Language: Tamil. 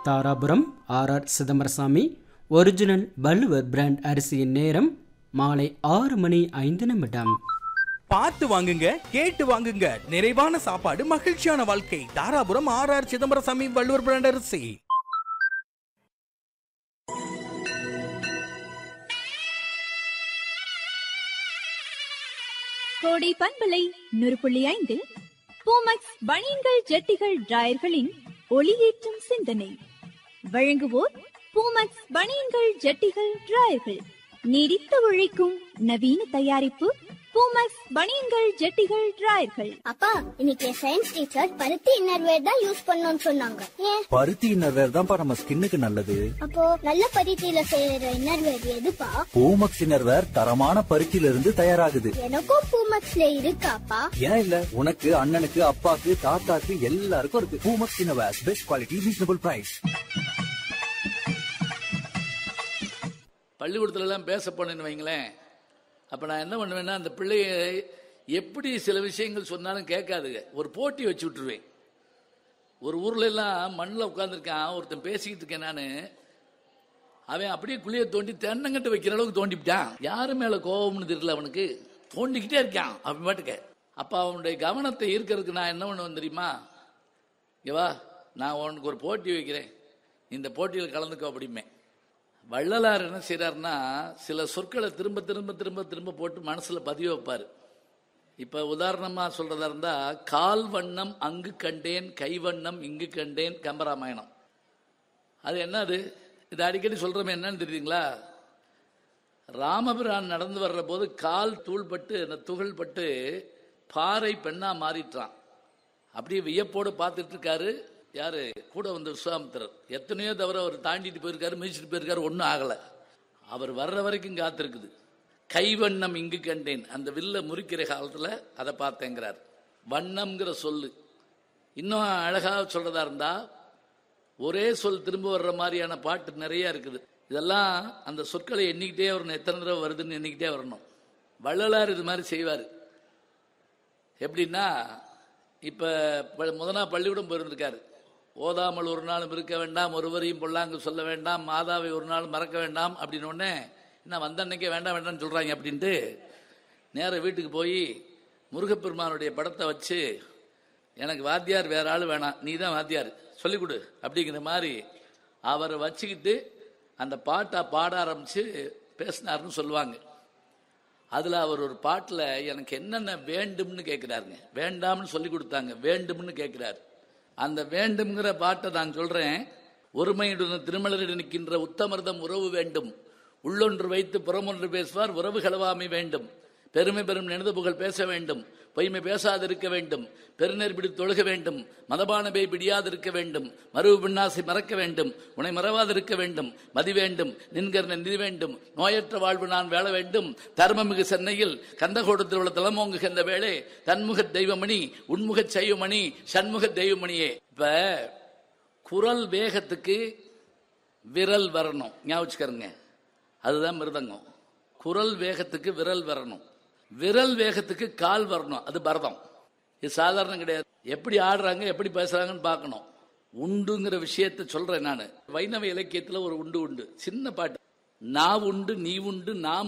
Dharapuram R R Chidambaraswamy original Valluvar brand அரிசியின் நேரம் மாலை ஆறு மணி ஐந்து நிமிடம் பார்த்து வாங்குங்க கேட்டு வாங்குங்க நிறைவான சாப்பாடு மகிழ்ச்சியான வாழ்க்கை Dharapuram R R Chidambaraswamy Valluvar brand அரிசி கோடை பண்பலை நூறு புள்ளி ஐந்து பூமக்ஸ் பனியன்கள் ஜெட்டிகள் டிராயர்களின் ஒளியேற்றும் சிந்தனை வழங்குவோர் பூமக்ஸ் பனியன்கள் ஜெட்டிகள் டிராயர்கள் நீடித்து உழைக்கும் நவீன தயாரிப்பு பூமக்ஸ் பனியன்கள் ஜெட்டிகள் டிராயர்கள் அப்பா இன்னைக்கு சயின்ஸ் டீச்சர் பருத்தி இன்னர்வேர் தான் யூஸ் பண்ணணும்னு சொன்னாங்க ஏன் பருத்தி இன்னர்வேர் தான்ப்பா நம்ம ஸ்கின்னுக்கு நல்லது அப்போ நல்ல பருத்தியில செய்யற இன்னர்வேர் எதுப்பா பூமக்ஸ் இன்னர்வேர் தரமான பருத்தியில இருந்து தயாராகுது எனக்கும் பூமக்ஸ்ல இருக்காப்பா ஏன் இல்ல உனக்கு அண்ணனுக்கு அப்பாக்கு தாத்தாக்கு எல்லாருக்கும் இருக்கு Poomex innerwear best quality reasonable price பள்ளிக்கூடத்துல எல்லாம் பேச போனேன்னு வைங்களேன் அப்போ நான் என்ன பண்ணுவேன்னா அந்த பிள்ளைய எப்படி சில விஷயங்கள் சொன்னாலும் கேட்காதுங்க ஒரு போட்டி வச்சு விட்டுருவேன் ஒரு ஊர்ல எல்லாம் மண்ணில் உட்காந்துருக்கான் ஒருத்தன் பேசிக்கிட்டு இருக்கேன் நான் அவன் அப்படியே குழியை தோண்டி தென்னங்கட்டு வைக்கிற அளவுக்கு தோண்டிவிட்டான் யாரு மேல கோபம்னு தெரியல அவனுக்கு தோண்டிக்கிட்டே இருக்கான் அவன் பாட்டுக்க அப்ப அவனுடைய கவனத்தை ஈர்க்கறதுக்கு நான் என்ன பண்ணுவேன் தெரியுமா இங்க வா நான் உனக்கு ஒரு போட்டி வைக்கிறேன் இந்த போட்டியில் கலந்துக்கோ அப்படிமே வள்ளலார் என்ன செய்றாருன்னா சில சொற்களை திரும்ப திரும்ப திரும்ப திரும்ப போட்டு மனசுல பதிய வைப்பாரு இப்ப உதாரணமா சொல்றதா இருந்தா கால் வண்ணம் அங்கு கண்டேன் கை வண்ணம் இங்கு கண்டேன் கம்பராமாயணம் அது என்னது இது அடிக்கடி சொல்றோமே என்னன்னு தெரியுங்களா ராமபிரான் நடந்து வர்ற போது கால் தூள்பட்டு அந்த துகள் பட்டு பாறை பெண்ணா மாறிட்டான் அப்படியே வியப்போடு பார்த்துட்டு இருக்காரு யாரு கூட வந்த விஸ்வாமித்திரர் எத்தனையோ தவிர அவர் தாண்டிட்டு போயிருக்காரு மிதிச்சிட்டு போயிருக்காரு ஒன்றும் ஆகலை அவர் வர்ற வரைக்கும் காத்திருக்குது கைவண்ணம் இங்கு கண்டேன் அந்த வில்ல முறிக்கிற காலத்தில் அதை பார்த்தேங்கிறார் வண்ணம்ங்கிற சொல்லு இன்னும் அழகாக சொல்றதா இருந்தா ஒரே சொல் திரும்ப வர்ற மாதிரியான பாட்டு நிறைய இருக்குது இதெல்லாம் அந்த சொற்களை எண்ணிக்கிட்டே வரணும் எத்தனை தடவை வருதுன்னு எண்ணிக்கிட்டே வரணும் வள்ளலார் இது மாதிரி செய்வார் எப்படின்னா இப்ப ப- முத நாள் பள்ளிக்கூடம் போயிருந்திருக்காரு ஓதாமல் ஒரு நாளும் இருக்க வேண்டாம் ஒருவரையும் பொல்லாங்கு சொல்ல வேண்டாம் மாதாவை ஒரு நாள் மறக்க வேண்டாம் அப்படின்னு உடனே என்ன வந்த அன்னைக்கே வேண்டாம் வேண்டாம்னு சொல்றாங்க அப்படின்ட்டு நேரா வீட்டுக்கு போய் முருகப்பெருமானுடைய படத்தை வச்சு எனக்கு வாத்தியார் வேற ஆள் வேணாம் நீ தான் வாத்தியார் சொல்லிக் கொடு அப்படிங்கிற மாதிரி அவரை வச்சுக்கிட்டு அந்த பாட்டை பாட ஆரம்பிச்சு பேசினாருன்னு சொல்லுவாங்க அதுல அவர் ஒரு பாட்டுல எனக்கு என்னென்ன வேண்டும்னு கேட்கிறாருங்க வேண்டாம்னு சொல்லி கொடுத்தாங்க வேண்டும்னு கேட்கிறாரு அந்த வேண்டும்ங்கிற பாட்டை நான் சொல்றேன் ஒருமையுடன் திருமலரிடம் நிற்கின்ற உத்தமர்தம் உறவு வேண்டும் உள்ளொன்று வைத்து புறமொன்று பேசுவார் உறவு களவாமை வேண்டும் பெருமை பெரும் நினைது புகழ் பேச வேண்டும் பொய்மை பேசாதிருக்க வேண்டும் பெருநெற் பிடி தொழுக வேண்டும் மதபானபை பிடியாதிருக்க வேண்டும் மறுவு பின்னாசை மறக்க வேண்டும் உன்னை மறவாதிருக்க வேண்டும் மதி வேண்டும் நின்கர் நிதி வேண்டும் நோயற்ற வாழ்வு நான் வேள வேண்டும் தர்மமிகு சென்னையில் கந்தகோடத்தில் உள்ள தலமோங்குகின்ற வேளை தன்முக தெய்வமணி உன்முக செய்வமணி சண்முக தெய்வமணியே இப்ப குரல் வேகத்துக்கு விரல் வரணும் ஞாபகம் வச்சுக்கருங்க அதுதான் மிருதங்கம் குரல் வேகத்துக்கு விரல் வரணும் விரல் வேகத்துக்கு கால் வரணும் அது பரதம் இது சாதாரணம் கிடையாது எப்படி ஆடுறாங்க எப்படி பேசுறாங்கன்னு பார்க்கணும் உண்டுங்கிற விஷயத்த சொல்றேன் நான் வைணவ இலக்கியத்துல ஒரு உண்டு உண்டு சின்ன பாட்டு நான் உண்டு நீ உண்டு நாம்